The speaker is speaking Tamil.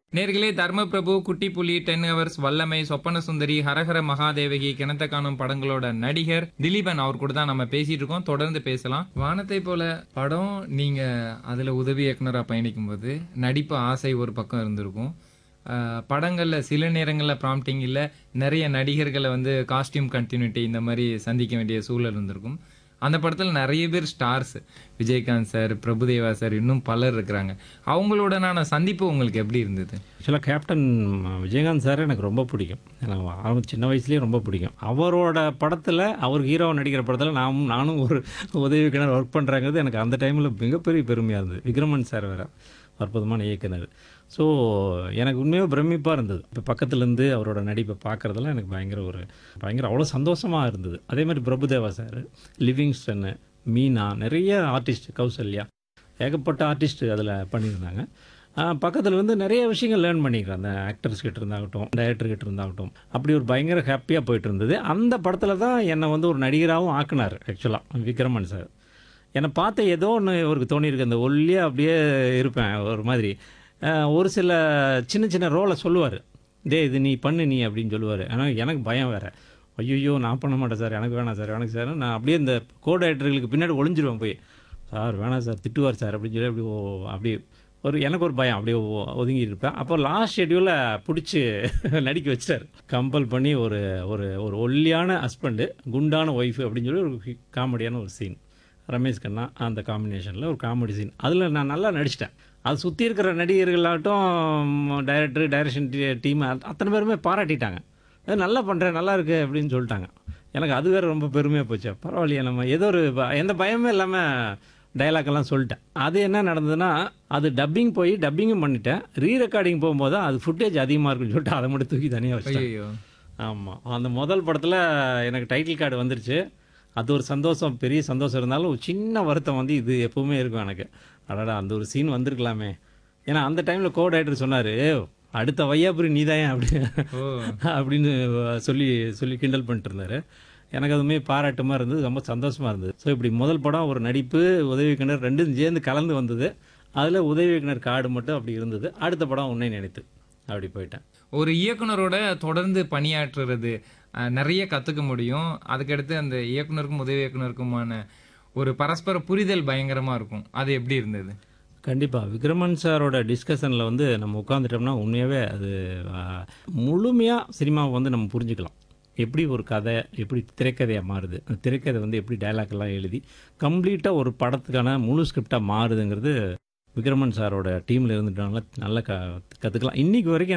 நேர்களே தர்மபிரபு குட்டி புலி டென் ஹவர்ஸ் வல்லமை சொப்பன சுந்தரி ஹரஹர மகாதேவகி கிணத்த காணும் படங்களோட நடிகர் திலீபன் அவர் கூட தான் நம்ம பேசிட்டு இருக்கோம் தொடர்ந்து பேசலாம் வானத்தை போல படம் நீங்க அதுல உதவி இயக்குனரா பயணிக்கும் போது நடிப்பு ஆசை ஒரு பக்கம் இருந்திருக்கும் அஹ், படங்கள்ல சில நேரங்கள்ல ப்ராம்ப்டிங் இல்ல நிறைய நடிகர்களை வந்து காஸ்டியூம் கண்டினியூட்டி இந்த மாதிரி சந்திக்க வேண்டிய சூழல் இருந்திருக்கும் அந்த படத்துல நிறைய பேர் stars Vijayakanth sir Prabhudeva sir இன்னும் பலர் இருக்கிறாங்க அவங்களோடனான சந்திப்பு உங்களுக்கு எப்படி இருந்தது ஆக்சுவலாக கேப்டன் விஜயகாந்த் சார் எனக்கு ரொம்ப பிடிக்கும் எனக்கு அவங்க சின்ன வயசுலேயே ரொம்ப பிடிக்கும் அவரோட படத்தில் அவர் ஹீரோ நடிக்கிற படத்தில் நான் நானும் ஒரு உதவி இயக்குனர் ஒர்க் பண்ணுறாங்கிறது எனக்கு அந்த டைமில் மிகப்பெரிய பெருமையாக இருந்தது விக்ரமன் சார் வேறு அற்புதமான இயக்குனர் ஸோ எனக்கு உண்மையாக பிரமிப்பாக இருந்தது இப்போ பக்கத்துலேருந்து அவரோட நடிப்பை பார்க்குறதெல்லாம் எனக்கு பயங்கர ஒரு பயங்கர அவ்வளோ சந்தோஷமாக இருந்தது அதே மாதிரி பிரபுதேவா சார் லிவிங்ஸ்டன்னு மீனா நிறைய ஆர்டிஸ்ட் கௌசல்யா ஏகப்பட்ட ஆர்டிஸ்ட் அதில் பண்ணியிருந்தாங்க பக்கத்தில் வந்து நிறைய விஷயங்கள் லேர்ன் பண்ணிக்கிறேன் அந்த ஆக்டர்ஸ் கிட்ட இருந்தாகட்டும் டைரக்டர் கிட்ட இருந்தாகட்டும் அப்படி ஒரு பயங்கர ஹாப்பியாக போயிட்டு இருந்தது அந்த படத்தில் தான் என்னை வந்து ஒரு நடிகராகவும் ஆக்குனார் ஆக்சுவலாக விக்ரமன் சார் என்னை பார்த்து ஏதோ ஒன்று இவருக்கு தோணியிருக்கு அந்த ஒல்லியாக அப்படியே இருப்பேன் ஒரு மாதிரி அஹ், ஒரு சில சின்ன சின்ன ரோலை சொல்லுவார் டே இது நீ பண்ணு நீ அப்படின்னு சொல்லுவார் ஆனால் எனக்கு பயம் வேறு ஐயோ நான் பண்ண மாட்டேன் சார் எனக்கு வேணாம் சார் எனக்கு சார் நான் அப்படியே இந்த கோ டைரக்டர்களுக்கு பின்னாடி ஒளிஞ்சிருவேன் போய் சார் வேணாம் சார் திட்டுவார் சார் அப்படின்னு சொல்லி அப்படி ஓ அப்படி ஒரு எனக்கு ஒரு பயம் அப்படியே ஒ- ஒதுங்கி இருப்பேன் அப்போ லாஸ்ட் ஷெட்யூலில் பிடிச்சி நடிக்க வச்சிட்டார் கம்பல் பண்ணி ஒரு ஒரு ஒரு ஒல்லியான ஹஸ்பண்டு குண்டான ஒய்ஃபு அப்படின்னு சொல்லி ஒரு காமெடியான ஒரு சீன் ரமேஷ் கண்ணா அந்த காம்பினேஷனில் ஒரு காமெடி சீன் அதில் நான் நல்லா நடிச்சிட்டேன் அது சுற்றி இருக்கிற நடிகர்களாகட்டும் டைரக்டர் டைரக்ஷன் டீம் அத்தனை பேருமே பாராட்டிட்டாங்க அது நல்லா பண்ணுறேன் நல்லா இருக்கு அப்படின்னு சொல்லிட்டாங்க எனக்கு அது வேறு ரொம்ப பெருமையாக போச்சு பரவாயில்லையே நம்ம ஏதோ ஒரு ப- எந்த பயமே இல்லாமல் டைலாக்கெல்லாம் சொல்லிட்டேன் அது என்ன நடந்ததுன்னா அது டப்பிங் போய் டப்பிங்கும் பண்ணிட்டேன் ரீ ரெக்கார்டிங் போகும்போது தான் அது ஃபுட்டேஜ் அதிகமாக இருக்குன்னு சொல்லிட்டு அதை மட்டும் தூக்கி தனியாக வச்சிட்டேன் ஐயோ ஆமாம் அந்த முதல் படத்தில் எனக்கு டைட்டில் கார்டு வந்துருச்சு அது ஒரு சந்தோஷம் பெரிய சந்தோஷம் இருந்தாலும் ஒரு சின்ன வருத்தம் வந்து இது எப்பவுமே இருக்கும் எனக்கு அடடா அந்த ஒரு சீன் வந்திருக்கலாமே ஏன்னா அந்த டைமில் கோ டைரக்டர் சொன்னார் அடுத்த வையாபுரி நீதாயே அப்படி ஓ அப்படின்னு சொல்லி சொல்லி கிண்டல் பண்ணிட்டு இருந்தாரு எனக்கு அதுவுமே பாராட்டுமா இருந்தது ரொம்ப சந்தோஷமா இருந்தது ஸோ இப்படி முதல் படம் ஒரு நடிப்பு உதவி இயக்குனர் ரெண்டும் சேர்ந்து கலந்து வந்தது அதில் உதவி இயக்குனர் கார்டு மட்டும் அப்படி இருந்தது அடுத்த படம் உன்னை நினைத்து அப்படி போயிட்டேன் ஒரு இயக்குனரோட தொடர்ந்து பணியாற்றுறது அஹ், நிறைய கத்துக்க முடியும் அதுக்கடுத்து அந்த இயக்குனருக்கும் உதவி இயக்குனருக்குமான ஒரு பரஸ்பர புரிதல் பயங்கரமா இருக்கும் அது எப்படி இருந்தது கண்டிப்பாக விக்ரமன் சாரோட டிஸ்கஷனில் வந்து நம்ம உட்காந்துட்டோம்னா உண்மையாகவே அது முழுமையாக சினிமாவை வந்து நம்ம புரிஞ்சுக்கலாம் எப்படி ஒரு கதை எப்படி திரைக்கதையாக மாறுது அந்த திரைக்கதை வந்து எப்படி dialogue எல்லாம் எழுதி கம்ப்ளீட்டாக ஒரு படத்துக்கான முழு ஸ்கிரிப்டாக மாறுதுங்கிறது விக்ரமன் சாரோட டீமில் இருந்துட்டனால நல்லா க கற்றுக்கலாம் இன்றைக்கி வரைக்கும்